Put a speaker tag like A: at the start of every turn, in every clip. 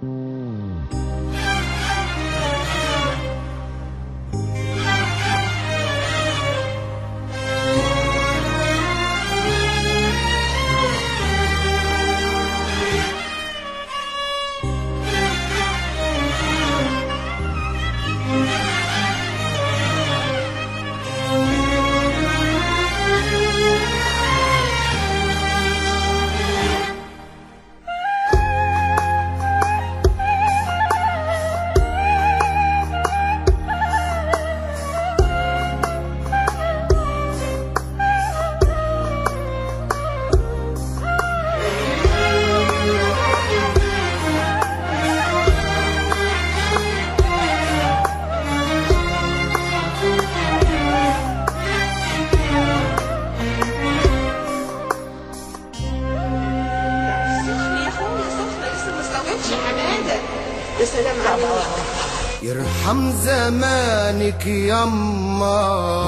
A: يا اخويا سخنة لسه ما استوعبش حمادة يا سلام عليك
B: يرحم زمانك يما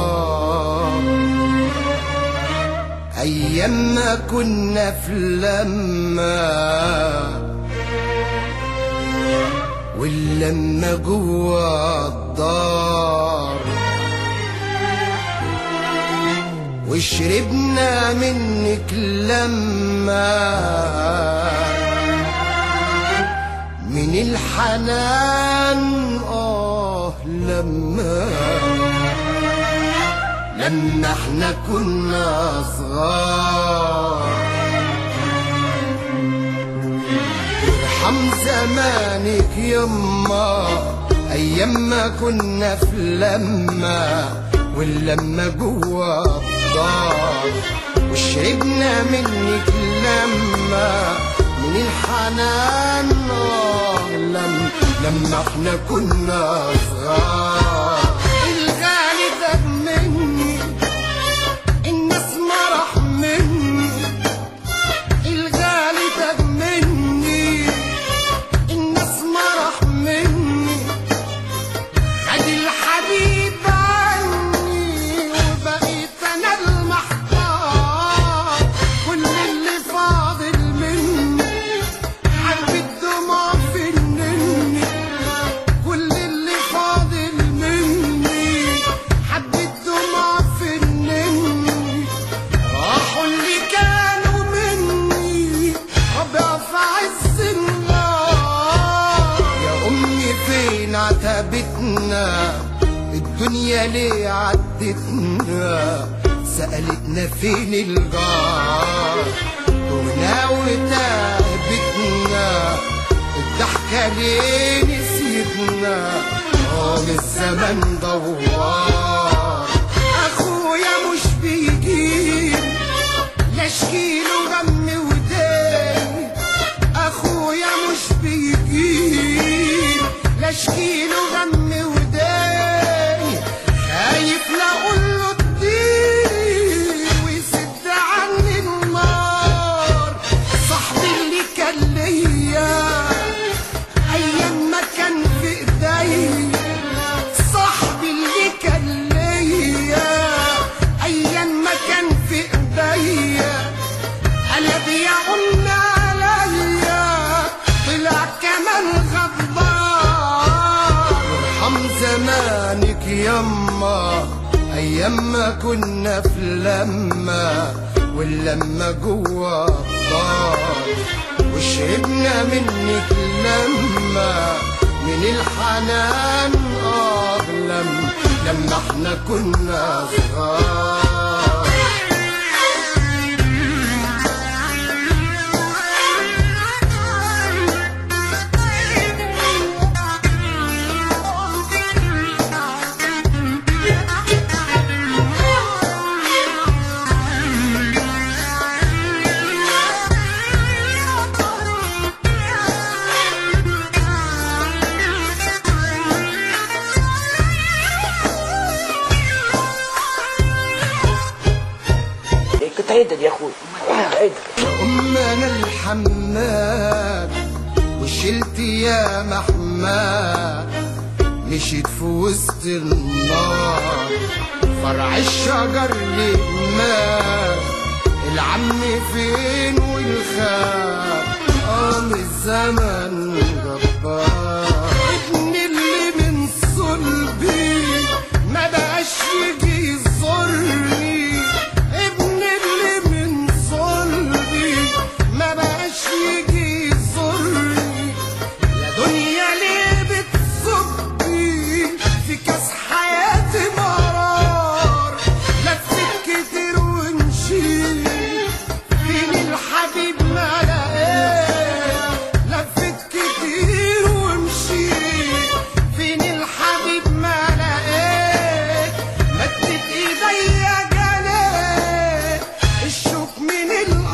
B: أيام ما كنا في لما واللمة جوا الدار وشربنا منك لما من الحنان آه لما لما احنا كنا صغار يرحم زمانك يما ايام ما كنا في لما واللمة جوا الدار وشربنا منك لما من الحنان آه لم لما احنا كنا صغار الغالي خد مني الناس مرح مني الغالي خد مني الناس مرح مني خد الحبيب عني وبقيت انا المحتار كل اللي فاضل مني حبة دموع في النني كل اللي فاضل مني حبة دموع في النني راحوا اللي كانوا مني ربع في عز النار يا أمي فين عتبتنا الدنيا ليه عدتنا سألتنا فين الجار هنا وتهبتنا الضحكة ليه نسيتنا قام الزمن دوار أخويا مش بيجيب لا اشكيله غم ودين اخويا مش بيجيب لا اشكيله غم ودين خايف لا اقول له اديني ويسد عني النار صاحبي اللي كان ليا ايام ما كان في ايديا صاحبي اللي كان ليا ايام ما كان في ايديا قلب يا ام عليا طلع كمان غضبان ارحم زمانك يما ايام ما كنا في لما واللمة جوا الدار وشربنا منك لما من الحنان اه لم لما احنا كنا صغار
C: كنت عيدك يا اخوي عيدك
B: أم أنا الحماد وشلت يا محماد مشيت في وسط النار فرع الشجر لمات العم فين والخال قام الزمن جبار ابن اللي من صلبي ما بقاش يجي يزورني ابن اللي من صلبي ما بقاش يجي يزورني يا دنيا ليه بتصبي في كاس حياتي مرار لفت كتير ومشيت فين الحبيب ما لقيت لفت كتير ومشيت فين الحبيب ما لقيت مدت ايديا جليت الشوك من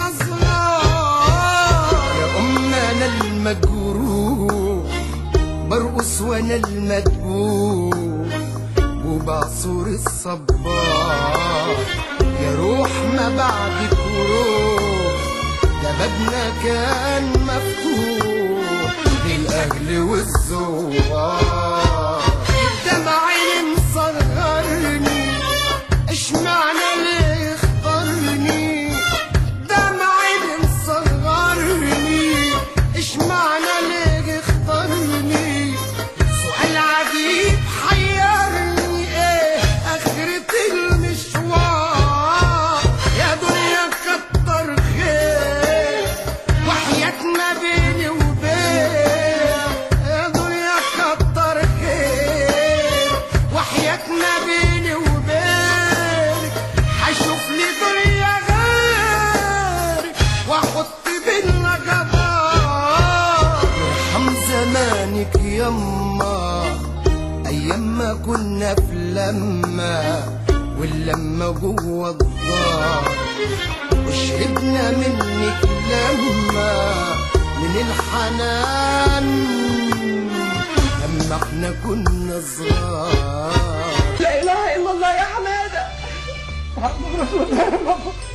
B: الازرار يا ام انا المجروح برقص وانا المدبوح وبعصر الصبار يا روح ما بعدك وروح ده بابنا كان مفتوح للاهل والزوار الدمع اللي مصغرني اشمعنى ليه اختارني دمع اللي مصغرني اشمعنى ليه اختارني سؤال عجيب حيرني ايه اخرة المشوار يا دنيا كتر خير وحياتنا بيني وبين يا دنيا كتر خير وحياتنا بيني وبينك هشوف لي دنيا غيرك واحط بينا جبار ارحم زمانك يما ايام ما كنا في لما واللمة جوه الدار وشربنا منك لما من الحنان لما احنا كنا صغار
A: لا اله الا الله يا حماده محمد رسول الله يا بابا